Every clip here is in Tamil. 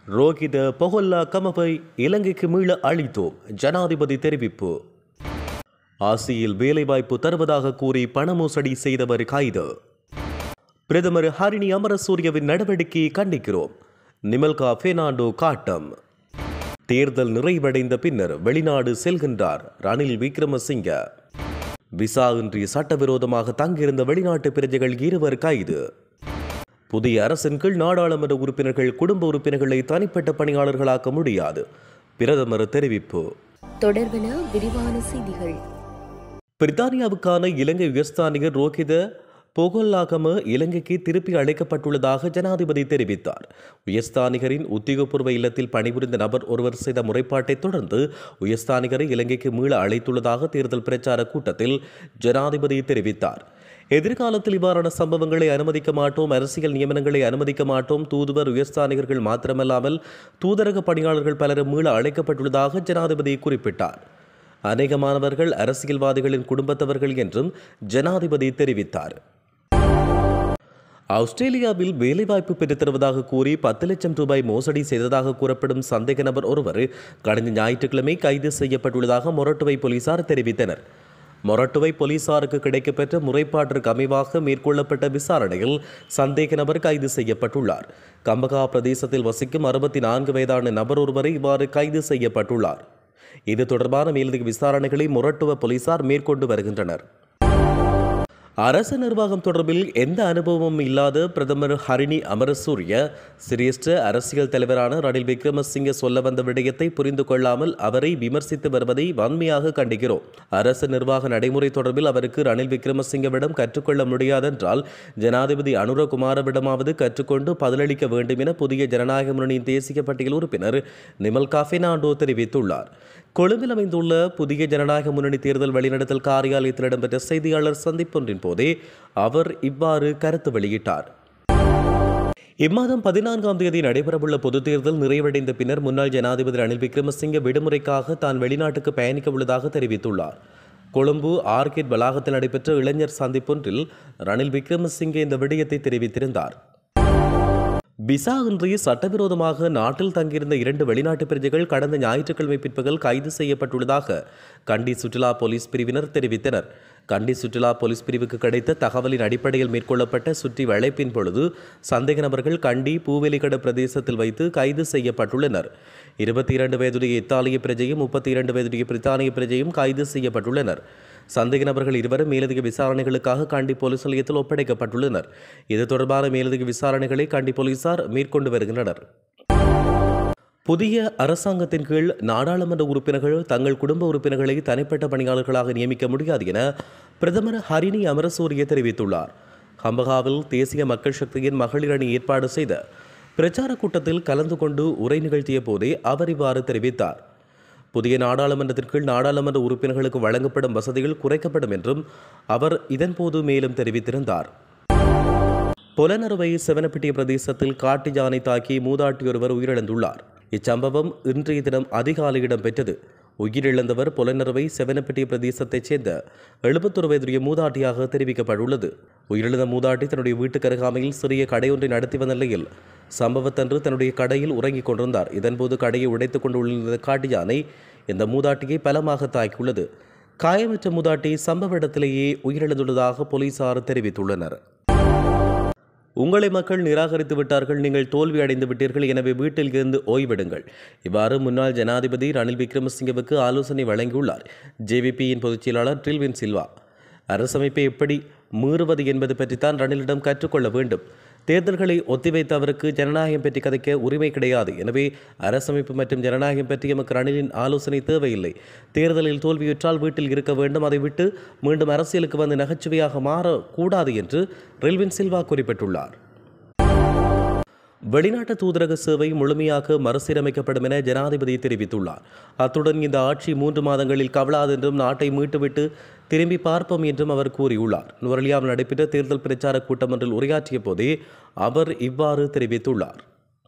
ரோகித பொகொல்லா கமபை இலங்கைக்கு மீள அளித்தோம் ஜனாதிபதி தெரிவிப்பு ஆசியில் வேலைவாய்ப்பு தருவதாக கூறி பண மோசடி செய்தவர் கைது பிரதமர் ஹரிணி அமரசூரியவின் நடவடிக்கையை கண்டிக்கிறோம் நிமல்கா பெர்னாண்டோ காட்டம் தேர்தல் நிறைவடைந்த பின்னர் வெளிநாடு செல்கின்றார் ரணில் விக்ரமசிங்க விசா இன்றி சட்டவிரோதமாக தங்கியிருந்த வெளிநாட்டு பிரஜைகள் இருவர் கைது புதிய அரசின் கீழ் நாடாளுமன்ற உறுப்பினர்கள் குடும்ப உறுப்பினர்களை தனிப்பட்ட பணியாளர்களாக்க முடியாது பிரதமர் தெரிவிப்பு தொடர்பென விரிவான செய்திகள் பிரித்தானியாவுக்கான இலங்கை உயர்ஸ்தானிகர் ரோஹித பொகொல்லாகம இலங்கைக்கு திருப்பி அழைக்கப்பட்டுள்ளதாக ஜனாதிபதி தெரிவித்தார் உயர்ஸ்தானிகரின் உத்தியோகபூர்வ இல்லத்தில் பணிபுரிந்த நபர் ஒருவர் செய்த முறைப்பாட்டை தொடர்ந்து உயர்ஸ்தானிகரை இலங்கைக்கு மீள அழைத்துள்ளதாக தேர்தல் பிரச்சார கூட்டத்தில் ஜனாதிபதி தெரிவித்தார் எதிர்காலத்தில் இவ்வாறான சம்பவங்களை அனுமதிக்க மாட்டோம் அரசியல் நியமனங்களை அனுமதிக்க மாட்டோம் தூதுவர் உயர்ஸ்தானிகர்கள் மாத்திரமல்லாமல் தூதரக பணியாளர்கள் பலரும் மீள அழைக்கப்பட்டுள்ளதாக ஜனாதிபதி குறிப்பிட்டார் அநேகமானவர்கள் அரசியல்வாதிகளின் குடும்பத்தவர்கள் என்றும் ஜனாதிபதி தெரிவித்தார் ஆஸ்திரேலியாவில் வேலைவாய்ப்பு பெற்றுத் தருவதாக கூறி பத்து லட்சம் ரூபாய் மோசடி செய்ததாக கூறப்படும் சந்தேக நபர் ஒருவர் கடந்த ஞாயிற்றுக்கிழமை கைது செய்யப்பட்டுள்ளதாக மொரட்டுவை போலீசார் தெரிவித்தனர் மொரட்டுவை போலீசாருக்கு கிடைக்கப்பெற்ற முறைப்பாட்டிற்கு அமைவாக மேற்கொள்ளப்பட்ட விசாரணையில் சந்தேக நபர் கைது செய்யப்பட்டுள்ளார் கம்பகா பிரதேசத்தில் வசிக்கும் அறுபத்தி நான்கு வயதான நபர் ஒருவரை இவ்வாறு கைது செய்யப்பட்டுள்ளார் இது தொடர்பான மேலதிக விசாரணைகளை மொரட்டுவ போலீசார் மேற்கொண்டு வருகின்றனர் அரசு நிர்வாகம் தொடர்பில் எந்த அனுபவமும் இல்லாத பிரதமர் ஹரிணி அமரசூரிய சிரேஷ்ட அரசியல் தலைவரான ரணில் விக்ரமசிங்க சொல்ல வந்த விடயத்தை புரிந்து கொள்ளாமல் அவரை விமர்சித்து வருவதை வன்மையாக கண்டிக்கிறோம் அரசு நிர்வாக நடைமுறை தொடர்பில் அவருக்கு ரணில் விக்ரமசிங்கவிடம் கற்றுக்கொள்ள முடியாதென்றால் ஜனாதிபதி அனுரகுமாரவிடமாவது கற்றுக்கொண்டு பதிலளிக்க வேண்டும் என புதிய ஜனநாயக முன்னணியின் தேசிய பட்டியல் உறுப்பினர் நிமல் காஃபினாண்டோ தெரிவித்துள்ளார் கொழும்பில் அமைந்துள்ள புதிய ஜனநாயக முன்னணி தேர்தல் வழிநடத்தல் காரியாலயத்தில் இடம்பெற்ற செய்தியாளர் சந்திப்பொன்றின் போதே அவர் இவ்வாறு கருத்து வெளியிட்டார் இம்மாதம் பதினான்காம் தேதி நடைபெறவுள்ள பொதுத் தேர்தல் நிறைவடைந்த பின்னர் முன்னாள் ஜனாதிபதி ரணில் விக்ரமசிங்க விடுமுறைக்காக தான் வெளிநாட்டுக்கு பயணிக்க உள்ளதாக தெரிவித்துள்ளார் கொழும்பு ஆர்கிட் வளாகத்தில் நடைபெற்ற இளைஞர் சந்திப்பொன்றில் ரணில் விக்ரமசிங்கே இந்த விடயத்தை தெரிவித்திருந்தார் விசா இன்றி சட்டவிரோதமாக நாட்டில் தங்கியிருந்த இரண்டு வெளிநாட்டு பிரஜைகள் கடந்த ஞாயிற்றுக்கிழமை பிற்பகல் கைது செய்யப்பட்டுள்ளதாக கண்டி சுற்றுலா போலீஸ் பிரிவினர் தெரிவித்தனர் கண்டி சுற்றுலா போலீஸ் பிரிவுக்கு கிடைத்த தகவலின் அடிப்படையில் மேற்கொள்ளப்பட்ட சுற்றி வளைப்பின் பொழுது சந்தேக நபர்கள் கண்டி பூவெலிக்கட பிரதேசத்தில் வைத்து கைது செய்யப்பட்டுள்ளனர் இருபத்தி இரண்டு வயதுடைய இத்தாலிய பிரஜையும் முப்பத்தி இரண்டு வயதுடைய பிரித்தானிய பிரஜையும் கைது செய்யப்பட்டுள்ளனர் சந்தேக நபர்கள் இருவரும் மேலதிக விசாரணைகளுக்காக காண்டி போலீஸ் நிலையத்தில் ஒப்படைக்கப்பட்டுள்ளனர் இது தொடர்பான மேலதிக விசாரணைகளை காண்டி போலீசார் மேற்கொண்டு வருகின்றனர் புதிய அரசாங்கத்தின் கீழ் நாடாளுமன்ற உறுப்பினர்கள் தங்கள் குடும்ப உறுப்பினர்களை தனிப்பட்ட பணியாளர்களாக நியமிக்க முடியாது என பிரதமர் ஹரிணி அமரசூரிய தெரிவித்துள்ளார் ஹம்பகாவில் தேசிய மக்கள் சக்தியின் மகளிர் அணி ஏற்பாடு செய்த பிரச்சார கூட்டத்தில் கலந்து கொண்டு உரை நிகழ்த்திய போதே அவர் இவ்வாறு தெரிவித்தார் புதிய நாடாளுமன்றத்தின் கீழ் நாடாளுமன்ற உறுப்பினர்களுக்கு வழங்கப்படும் வசதிகள் குறைக்கப்படும் என்றும் அவர் இதன்போது மேலும் தெரிவித்திருந்தார் புலனறுவை செவனப்பிட்டிய பிரதேசத்தில் காட்டு யானை தாக்கி மூதாட்டியொருவர் உயிரிழந்துள்ளார் இச்சம்பவம் இன்றைய தினம் அதிகாலை இடம்பெற்றது உயிரிழந்தவர் புலனறுவை செவனப்பட்டிய பிரதேசத்தைச் சேர்ந்த எழுபத்தொரு வயதுடைய மூதாட்டியாக தெரிவிக்கப்பட்டுள்ளது உயிரிழந்த மூதாட்டி தன்னுடைய வீட்டுக்கு அருகாமையில் சிறிய கடையொன்றை நடத்தி வந்த நிலையில் சம்பவத்தன்று தன்னுடைய கடையில் உறங்கிக் கொண்டிருந்தார் இதன்போது கடையை உடைத்துக் கொண்டு உள்ள காட்டு யானை இந்த மூதாட்டியை பலமாக தாக்கியுள்ளது காயமற்ற மூதாட்டி சம்பவ இடத்திலேயே உயிரிழந்துள்ளதாக போலீசார் தெரிவித்துள்ளனர் உங்களை மக்கள் நிராகரித்து விட்டார்கள் நீங்கள் தோல்வி அடைந்து விட்டீர்கள் எனவே வீட்டில் இருந்து ஓய்வெடுங்கள் இவ்வாறு முன்னாள் ஜனாதிபதி ரணில் விக்ரமசிங்கவுக்கு ஆலோசனை வழங்கியுள்ளார் ஜேவிபியின் பொதுச் செயலாளர் ட்ரில்வின் சில்வா அரசமைப்பை எப்படி மீறுவது என்பது பற்றித்தான் ரணிலிடம் கற்றுக்கொள்ள வேண்டும் தேர்தல்களை ஒத்திவைத்த அவருக்கு ஜனநாயகம் பற்றி கதைக்க உரிமை கிடையாது எனவே அரசமைப்பு மற்றும் ஜனநாயகம் பற்றி எமக்கு ரணிலின் ஆலோசனை தேவையில்லை தேர்தலில் தோல்வியுற்றால் வீட்டில் இருக்க வேண்டும் அதை விட்டு மீண்டும் அரசியலுக்கு வந்து நகைச்சுவையாக மாறக்கூடாது என்று ரெல்வின் சில்வா குறிப்பிட்டுள்ளார் வெளிநாட்டு தூதரக சேவை முழுமையாக மறுசீரமைக்கப்படும் என ஜனாதிபதி தெரிவித்துள்ளார் அத்துடன் இந்த ஆட்சி மூன்று மாதங்களில் கவலாது என்றும் நாட்டை மீட்டுவிட்டு திரும்பி பார்ப்போம் என்றும் அவர் கூறியுள்ளார் நுவரலியாவில் நடைபெற்ற தேர்தல் பிரச்சார கூட்டம் ஒன்றில் உரையாற்றிய போதே அவர் இவ்வாறு தெரிவித்துள்ளார்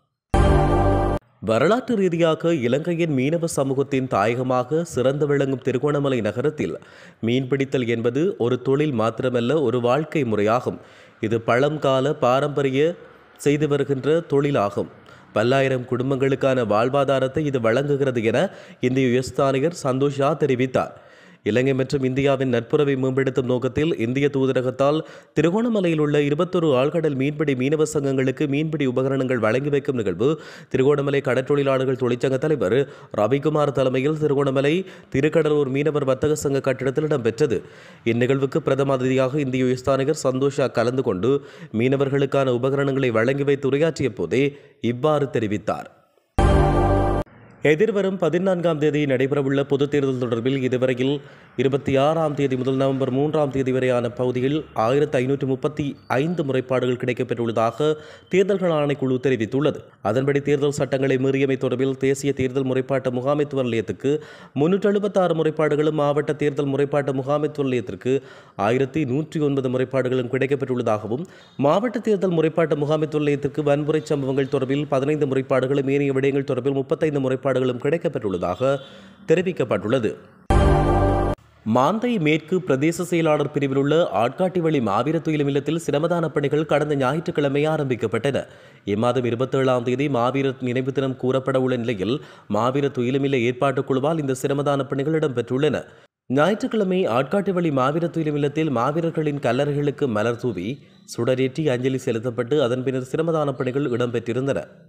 வரலாற்று ரீதியாக இலங்கையின் மீனவ சமூகத்தின் தாயகமாக சிறந்து விளங்கும் திருகோணமலை நகரத்தில் மீன்பிடித்தல் என்பது ஒரு தொழில் மாத்திரமல்ல ஒரு வாழ்க்கை முறையாகும் இது பழங்கால பாரம்பரிய செய்து வருகின்ற தொழிலாகும் பல்லாயிரம் குடும்பங்களுக்கான வாழ்வாதாரத்தை இது வழங்குகிறது என இந்திய உயர்ஸ்தானிகர் சந்தோஷா தெரிவித்தார் இலங்கை மற்றும் இந்தியாவின் நட்புறவை மேம்படுத்தும் நோக்கத்தில் இந்திய தூதரகத்தால் திருகோணமலையில் உள்ள இருபத்தொரு ஆழ்கடல் மீன்பிடி மீனவ சங்கங்களுக்கு மீன்பிடி உபகரணங்கள் வழங்கி வைக்கும் நிகழ்வு திருகோணமலை கடற்றொழிலாளர்கள் தொழிற்சங்க தலைவர் ரவிக்குமார் தலைமையில் திருகோணமலை திருக்கடலூர் மீனவர் வர்த்தக சங்க கட்டிடத்தில் இடம்பெற்றது இந்நிகழ்வுக்கு பிரதம அதிதியாக இந்திய உயர்ஸ்தானிகர் சந்தோஷா கலந்து கொண்டு மீனவர்களுக்கான உபகரணங்களை வழங்கி வைத்து உரையாற்றிய போதே இவ்வாறு தெரிவித்தார் எதிர்வரும் பதினான்காம் தேதி நடைபெறவுள்ள பொதுத் தேர்தல் தொடர்பில் இதுவரையில் இருபத்தி ஆறாம் தேதி முதல் நவம்பர் மூன்றாம் தேதி வரையான பகுதியில் ஆயிரத்தி ஐநூற்று முப்பத்தி ஐந்து முறைப்பாடுகள் கிடைக்கப்பெற்றுள்ளதாக தேர்தல்கள் ஆணைக்குழு தெரிவித்துள்ளது அதன்படி தேர்தல் சட்டங்களை மீறியமை தொடர்பில் தேசிய தேர்தல் முறைப்பாட்டு முகாமைத்துவ நிலையத்துக்கு முன்னூற்று எழுபத்தாறு முறைப்பாடுகளும் மாவட்ட தேர்தல் முறைப்பாட்டு முகாமைத்துவ நிலையத்திற்கு ஆயிரத்தி நூற்றி ஒன்பது முறைப்பாடுகளும் கிடைக்கப்பெற்றுள்ளதாகவும் மாவட்ட தேர்தல் முறைப்பாட்டு முகாமைத்துவ நிலையத்திற்கு வன்முறை சம்பவங்கள் தொடர்பில் பதினைந்து முறைப்பாடுகளும் ஏனைய விடயங்கள் தொடர்பில் முப்பத்தைந்து முறைப்பாடுகளும் கிடைக்கப்பெற்றுள்ளதாக தெரிவிக்கப்பட்டுள்ளது மாந்தை மேற்கு பிரதேச செயலாளர் பிரிவில் உள்ள ஆட்காட்டி வழி மாவீர துயிலும் இல்லத்தில் சிரமதான பணிகள் கடந்த ஞாயிற்றுக்கிழமை ஆரம்பிக்கப்பட்டன இம்மாதம் இருபத்தேழாம் தேதி மாவீரர் நினைவு தினம் கூறப்பட உள்ள நிலையில் மாவீர துயிலுமில்ல ஏற்பாட்டுக் குழுவால் இந்த சிரமதான பணிகள் இடம்பெற்றுள்ளன ஞாயிற்றுக்கிழமை ஆட்காட்டு வழி மாவீர துயிலும் இல்லத்தில் மாவீரர்களின் கல்லறைகளுக்கு மலர் தூவி சுடரேற்றி அஞ்சலி செலுத்தப்பட்டு அதன் பின்னர் சிரமதான பணிகள் இடம்பெற்றிருந்தன